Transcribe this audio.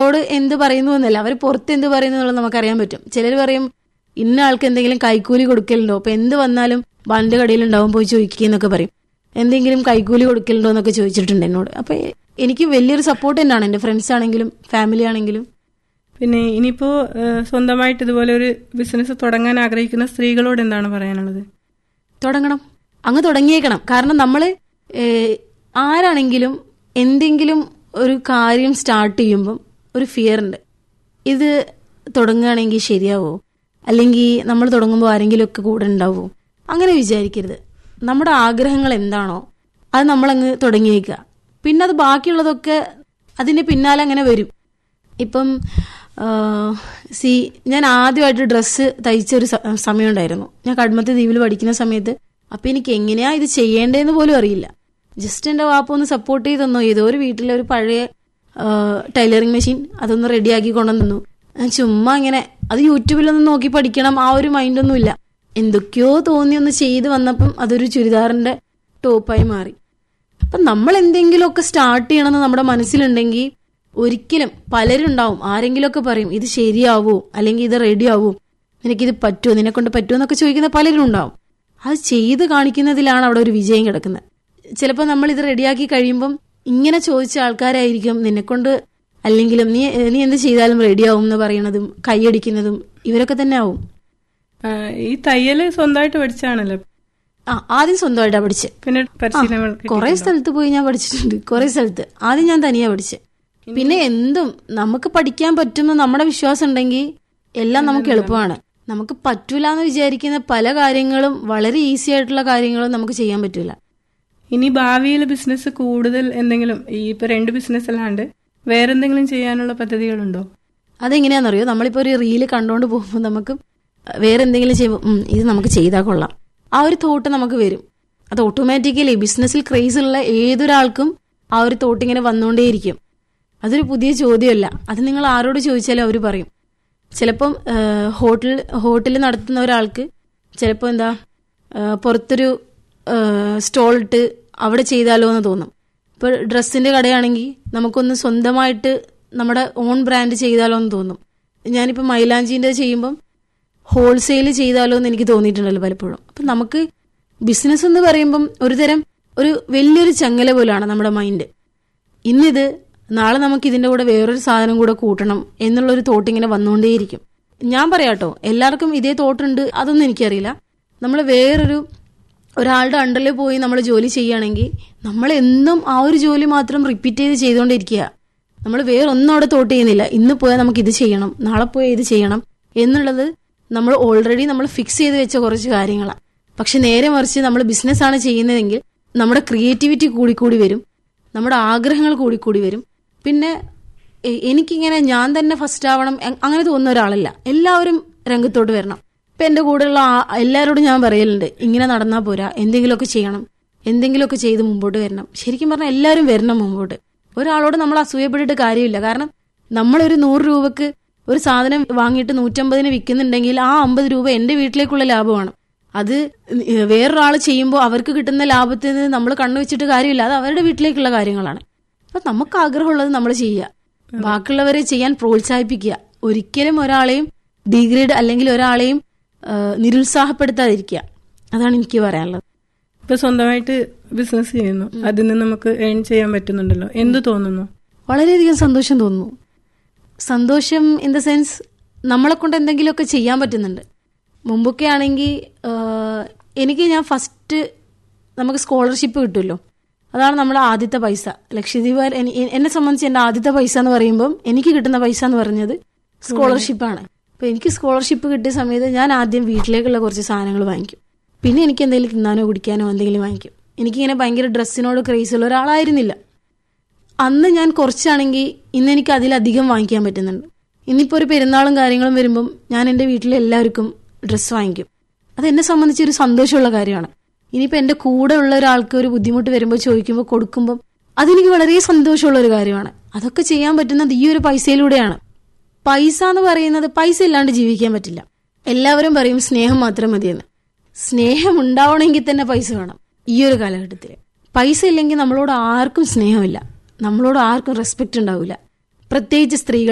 ോട് എന്ത് പറയുന്നു എന്നല്ല അവർ പുറത്ത് എന്ത് പറയുന്നു എന്നുള്ളത് നമുക്കറിയാൻ പറ്റും ചിലർ പറയും ഇന്ന ആൾക്ക് എന്തെങ്കിലും കൈക്കൂലി കൊടുക്കലുണ്ടോ അപ്പൊ എന്ത് വന്നാലും ബാലിന്റെ കടയിലുണ്ടാവും പോയി ചോദിക്കുക എന്നൊക്കെ പറയും എന്തെങ്കിലും കൈക്കൂലി കൊടുക്കലുണ്ടോ എന്നൊക്കെ ചോദിച്ചിട്ടുണ്ട് എന്നോട് അപ്പൊ എനിക്ക് വലിയൊരു സപ്പോർട്ട് തന്നെയാണ് എന്റെ ഫ്രണ്ട്സ് ആണെങ്കിലും ഫാമിലി ആണെങ്കിലും പിന്നെ ഇനിയിപ്പോ ഏഹ്, സ്വന്തമായിട്ട് ഇതുപോലെ ഒരു ബിസിനസ് തുടങ്ങാൻ ആഗ്രഹിക്കുന്ന സ്ത്രീകളോട് എന്താണ് പറയാനുള്ളത് തുടങ്ങണം അങ്ങ് തുടങ്ങിയേക്കണം കാരണം നമ്മൾ ആരാണെങ്കിലും എന്തെങ്കിലും ഒരു കാര്യം സ്റ്റാർട്ട് ചെയ്യുമ്പം ഒരു ഫിയർ ഉണ്ട് ഇത് തുടങ്ങുകയാണെങ്കിൽ ശരിയാവോ അല്ലെങ്കിൽ നമ്മൾ തുടങ്ങുമ്പോൾ ആരെങ്കിലും ഒക്കെ കൂടെ ഉണ്ടാവോ അങ്ങനെ വിചാരിക്കരുത് നമ്മുടെ ആഗ്രഹങ്ങൾ എന്താണോ അത് നമ്മളങ്ങ് തുടങ്ങിയേക്കുക പിന്നെ അത് ബാക്കിയുള്ളതൊക്കെ അതിന്റെ പിന്നാലെ അങ്ങനെ വരും ഇപ്പം സി ഞാൻ ആദ്യമായിട്ട് ഡ്രസ്സ് തയ്ച്ച ഒരു സ- സമയം ഉണ്ടായിരുന്നു ഞാൻ കടമത്തെ ദ്വീപിൽ പഠിക്കുന്ന സമയത്ത് അപ്പൊ എനിക്ക് എങ്ങനെയാ ഇത് ചെയ്യേണ്ടതെന്ന് പോലും അറിയില്ല ജസ്റ്റ് എന്റെ വാപ്പ ഒന്ന് സപ്പോർട്ട് ചെയ്ത് തന്നു ഏതോ ഒരു വീട്ടിലെ ഒരു പഴയ ടൈലറിംഗ് മെഷീൻ അതൊന്ന് റെഡിയാക്കി കൊണ്ടുവന്നു ഞാൻ ചുമ്മാ ഇങ്ങനെ അത് യൂട്യൂബിലൊന്നും നോക്കി പഠിക്കണം ആ ഒരു മൈൻഡൊന്നും ഇല്ല എന്തൊക്കെയോ തോന്നി ഒന്ന് ചെയ്ത് വന്നപ്പം അതൊരു ചുരിദാറിന്റെ ടോപ്പായി മാറി അപ്പൊ നമ്മൾ എന്തെങ്കിലുമൊക്കെ സ്റ്റാർട്ട് ചെയ്യണമെന്ന് നമ്മുടെ മനസ്സിലുണ്ടെങ്കിൽ ഒരിക്കലും പലരും ഉണ്ടാവും ആരെങ്കിലുമൊക്കെ പറയും ഇത് ശരിയാവോ അല്ലെങ്കിൽ ഇത് റെഡി ആവോ നിനക്കിത് പറ്റുമോ നിന്നെ കൊണ്ട് പറ്റുമോ എന്നൊക്കെ ചോദിക്കുന്ന പലരും ഉണ്ടാവും അത് ചെയ്ത് കാണിക്കുന്നതിലാണ് അവിടെ ഒരു വിജയം കിടക്കുന്നത് ചിലപ്പോൾ നമ്മൾ ഇത് റെഡിയാക്കി കഴിയുമ്പം ഇങ്ങനെ ചോദിച്ച ആൾക്കാരായിരിക്കും നിന്നെക്കൊണ്ട് അല്ലെങ്കിലും നീ നീ എന്ത് ചെയ്താലും റെഡിയാവും എന്ന് പറയണതും കൈയടിക്കുന്നതും ഇവരൊക്കെ തന്നെ ആവും ഏഹ്, ഈ തയ്യല് സ്വന്തമായിട്ട് പഠിച്ചാണല്ലോ ആ ആദ്യം സ്വന്തമായിട്ടാ പഠിച്ചത് പിന്നെ പരിശീലനം കുറെ സ്ഥലത്ത് പോയി ഞാൻ പഠിച്ചിട്ടുണ്ട് കുറെ സ്ഥലത്ത് ആദ്യം ഞാൻ തനിയാ പഠിച്ചത് പിന്നെ എന്തും നമുക്ക് പഠിക്കാൻ പറ്റുമെന്ന് നമ്മുടെ വിശ്വാസം ഉണ്ടെങ്കിൽ എല്ലാം നമുക്ക് എളുപ്പമാണ് നമുക്ക് പറ്റൂല എന്ന് വിചാരിക്കുന്ന പല കാര്യങ്ങളും വളരെ ഈസി ആയിട്ടുള്ള കാര്യങ്ങളും നമുക്ക് ചെയ്യാൻ പറ്റൂല ഇനി ഭാവിയിൽ ബിസിനസ് കൂടുതൽ എന്തെങ്കിലും ഈ ഇപ്പൊ രണ്ട് ബിസിനസ് അല്ലാണ്ട് വേറെന്തെങ്കിലും ചെയ്യാനുള്ള പദ്ധതികളുണ്ടോ അതെങ്ങനെയാണെന്നറിയോ നമ്മളിപ്പോ ഒരു റീല് കണ്ടോണ്ട് പോകുമ്പോൾ നമുക്ക് വേറെ എന്തെങ്കിലും ചെയ്യുമ്പോൾ ഉം, ഇത് നമുക്ക് ചെയ്താൽ കൊള്ളാം ആ ഒരു തോട്ട് നമുക്ക് വരും അത് ഓട്ടോമാറ്റിക്കലി ബിസിനസ്സിൽ ക്രേസ് ഉള്ള ഏതൊരാൾക്കും ആ ഒരു തോട്ട് ഇങ്ങനെ വന്നുകൊണ്ടേയിരിക്കും അതൊരു പുതിയ ചോദ്യമല്ല അത് നിങ്ങൾ ആരോട് ചോദിച്ചാലും അവർ പറയും ചിലപ്പം ഹോട്ടൽ ഹോട്ടൽ നടത്തുന്ന ഒരാൾക്ക് ചിലപ്പോൾ എന്താ ആ, പുറത്തൊരു സ്റ്റോൾ ഇട്ട് അവിടെ ചെയ്താലോ എന്ന് തോന്നും ഇപ്പോൾ ഡ്രസ്സിന്റെ കടയാണെങ്കിൽ നമുക്കൊന്ന് സ്വന്തമായിട്ട് നമ്മുടെ ഓൺ ബ്രാൻഡ് ചെയ്താലോ എന്ന് തോന്നും ഞാനിപ്പോൾ മൈലാഞ്ചിന്റെ ചെയ്യുമ്പം ഹോൾസെയിൽ ചെയ്താലോ എന്ന് എനിക്ക് തോന്നിയിട്ടുണ്ടല്ലോ പലപ്പോഴും അപ്പം നമുക്ക് ബിസിനസ് എന്ന് പറയുമ്പം ഒരു തരം ഒരു വലിയൊരു ചങ്ങല പോലാണ് നമ്മുടെ മൈൻഡ് ഇന്നിത് നാളെ നമുക്ക് ഇതിന്റെ കൂടെ വേറൊരു സാധനം കൂടെ കൂട്ടണം എന്നുള്ളൊരു തോട്ട് ഇങ്ങനെ വന്നുകൊണ്ടേയിരിക്കും ഞാൻ പറയാട്ടോ എല്ലാവർക്കും ഇതേ തോട്ടുണ്ട് അതൊന്നും എനിക്കറിയില്ല നമ്മൾ വേറൊരു ഒരാളുടെ അണ്ടറിൽ പോയി നമ്മൾ ജോലി ചെയ്യുകയാണെങ്കിൽ നമ്മൾ എന്നും ആ ഒരു ജോലി മാത്രം റിപ്പീറ്റ് ചെയ്ത് ചെയ്തുകൊണ്ടിരിക്കുക നമ്മൾ വേറൊന്നും അവിടെ തോട്ട് ചെയ്യുന്നില്ല ഇന്ന് പോയാൽ നമുക്ക് ഇത് ചെയ്യണം നാളെ പോയാൽ ഇത് ചെയ്യണം എന്നുള്ളത് നമ്മൾ ഓൾറെഡി നമ്മൾ ഫിക്സ് ചെയ്ത് വെച്ച കുറച്ച് കാര്യങ്ങളാണ് പക്ഷെ നേരെ മറിച്ച് നമ്മൾ ബിസിനസ് ആണ് ചെയ്യുന്നതെങ്കിൽ നമ്മുടെ ക്രിയേറ്റിവിറ്റി കൂടിക്കൂടി വരും നമ്മുടെ ആഗ്രഹങ്ങൾ കൂടിക്കൂടി വരും പിന്നെ എ- എനിക്കിങ്ങനെ ഞാൻ തന്നെ ഫസ്റ്റ് ആവണം എ- അങ്ങനെ തോന്നുന്ന ഒരാളല്ല എല്ലാവരും രംഗത്തോട്ട് വരണം ഇപ്പൊ എന്റെ കൂടെയുള്ള ആ- എല്ലാവരോടും ഞാൻ പറയലുണ്ട് ഇങ്ങനെ നടന്നാൽ പോരാ എന്തെങ്കിലുമൊക്കെ ചെയ്യണം എന്തെങ്കിലുമൊക്കെ ചെയ്ത് മുമ്പോട്ട് വരണം ശരിക്കും പറഞ്ഞാൽ എല്ലാവരും വരണം മുമ്പോട്ട് ഒരാളോട് നമ്മൾ അസൂയപ്പെട്ടിട്ട് കാര്യമില്ല കാരണം നമ്മളൊരു നൂറ് രൂപക്ക് ഒരു സാധനം വാങ്ങിയിട്ട് നൂറ്റമ്പതിന് വിൽക്കുന്നുണ്ടെങ്കിൽ ആ അമ്പത് രൂപ എന്റെ വീട്ടിലേക്കുള്ള ലാഭമാണ് അത് വേറൊരാൾ ചെയ്യുമ്പോൾ അവർക്ക് കിട്ടുന്ന ലാഭത്തിൽ നിന്ന് നമ്മൾ കണ്ണു വെച്ചിട്ട് കാര്യമില്ല അത് അവരുടെ വീട്ടിലേക്കുള്ള കാര്യങ്ങളാണ് അപ്പൊ നമുക്ക് ആഗ്രഹമുള്ളത് നമ്മൾ ചെയ്യുക ബാക്കിയുള്ളവരെ ചെയ്യാൻ പ്രോത്സാഹിപ്പിക്കുക ഒരിക്കലും ഒരാളെയും ഡിഗ്രേഡ് അല്ലെങ്കിൽ ഒരാളെയും ആ, നിരുത്സാഹപ്പെടുത്താതിരിക്കുക അതാണ് എനിക്ക് പറയാനുള്ളത് ഇപ്പൊ സ്വന്തമായിട്ട് ബിസിനസ് ചെയ്യുന്നു അതിൽ നിന്ന് നമുക്ക് ഏൺ ചെയ്യാൻ പറ്റുന്നുണ്ടല്ലോ എന്ത് തോന്നുന്നു വളരെയധികം സന്തോഷം തോന്നുന്നു സന്തോഷം ഇൻ ദ സെൻസ് നമ്മളെ കൊണ്ട് എന്തെങ്കിലുമൊക്കെ ചെയ്യാൻ പറ്റുന്നുണ്ട് മുമ്പൊക്കെ ആണെങ്കിൽ എനിക്ക് ഞാൻ ഫസ്റ്റ് നമുക്ക് സ്കോളർഷിപ്പ് കിട്ടുമല്ലോ അതാണ് നമ്മുടെ ആദ്യത്തെ പൈസ ലക്ഷദ്വീപ് എനി- എന്നെ സംബന്ധിച്ച് എൻ്റെ ആദ്യത്തെ പൈസ എന്ന് പറയുമ്പം എനിക്ക് കിട്ടുന്ന പൈസ എന്ന് പറഞ്ഞത് സ്കോളർഷിപ്പാണ് അപ്പൊ എനിക്ക് സ്കോളർഷിപ്പ് കിട്ടിയ സമയത്ത് ഞാൻ ആദ്യം വീട്ടിലേക്കുള്ള കുറച്ച് സാധനങ്ങൾ വാങ്ങിക്കും പിന്നെ എനിക്ക് എന്തെങ്കിലും തിന്നാനോ കുടിക്കാനോ എന്തെങ്കിലും വാങ്ങിക്കും എനിക്കിങ്ങനെ ഭയങ്കര ഡ്രസ്സിനോട് ക്രേസ് ഉള്ള ഒരാളായിരുന്നില്ല അന്ന് ഞാൻ കുറച്ചാണെങ്കിൽ ഇന്ന് എനിക്ക് അതിലധികം വാങ്ങിക്കാൻ പറ്റുന്നുണ്ട് ഇന്നിപ്പോൾ ഒരു പെരുന്നാളും കാര്യങ്ങളും വരുമ്പം ഞാൻ എൻ്റെ വീട്ടിലെ എല്ലാവർക്കും ഡ്രസ്സ് വാങ്ങിക്കും അത് എന്നെ സംബന്ധിച്ച് ഒരു സന്തോഷമുള്ള കാര്യമാണ് ഇനിയിപ്പോൾ എൻ്റെ കൂടെ ഉള്ള ഒരാൾക്ക് ഒരു ബുദ്ധിമുട്ട് വരുമ്പോൾ ചോദിക്കുമ്പോൾ കൊടുക്കുമ്പം അതെനിക്ക് വളരെ സന്തോഷമുള്ള ഒരു കാര്യമാണ് അതൊക്കെ ചെയ്യാൻ പറ്റുന്നത് ഈ ഒരു പൈസയിലൂടെയാണ് പൈസ എന്ന് പറയുന്നത് പൈസ ഇല്ലാണ്ട് ജീവിക്കാൻ പറ്റില്ല എല്ലാവരും പറയും സ്നേഹം മാത്രം മതിയെന്ന് സ്നേഹം ഉണ്ടാവണമെങ്കിൽ തന്നെ പൈസ വേണം ഈ ഒരു കാലഘട്ടത്തിൽ പൈസ ഇല്ലെങ്കിൽ നമ്മളോട് ആർക്കും സ്നേഹമില്ല നമ്മളോട് ആർക്കും റെസ്പെക്ട് ഉണ്ടാവില്ല പ്രത്യേകിച്ച് സ്ത്രീകൾ